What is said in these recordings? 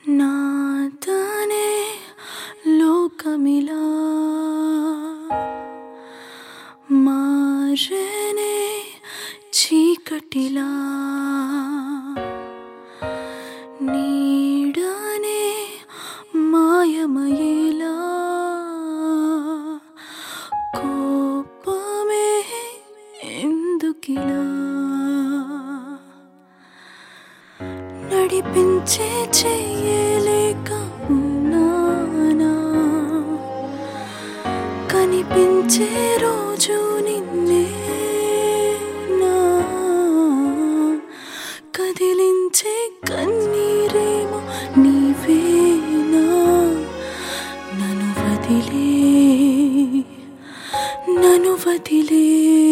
నాతనే లోకమిలా మారనే చీకటిలా నీడనే మాయమయేలా కోపమే ఎందుకిలా నడిపించే చెయ్యలేక ఉన్నానా కనిపించే రోజు నిన్నే నా కదిలించే కన్నీరేమో నీవేనా నన్ను వదిలే నన్ను వదిలే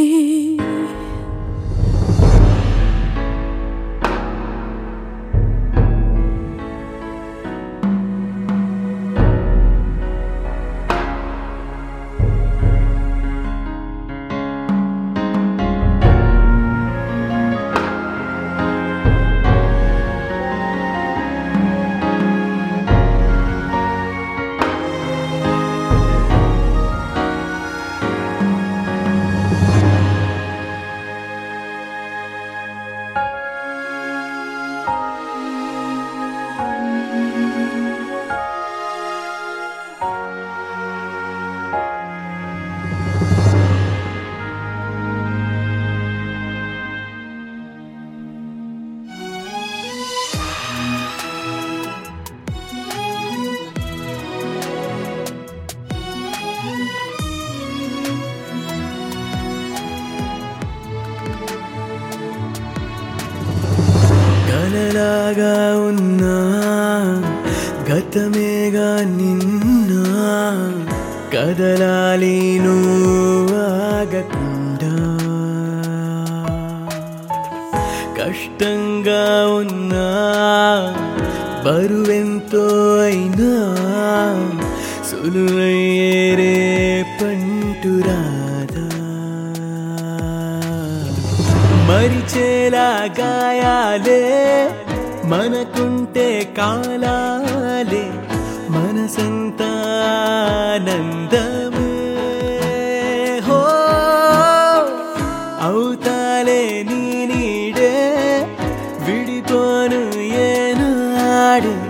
కలలాగా ఉన్నా గతమేగా నిన్న కదలాలి నువ్వు ఆగకుండా కష్టంగా ఉన్నా బరువెంతో అయినా సులువయ్యేరే పంటురాదా మరిచేలా గాయాలే మనకుంటే కాలాలే మనసంతా నందమే హో అవుతాలే నీ నీడే విడిపోను ఏనాడే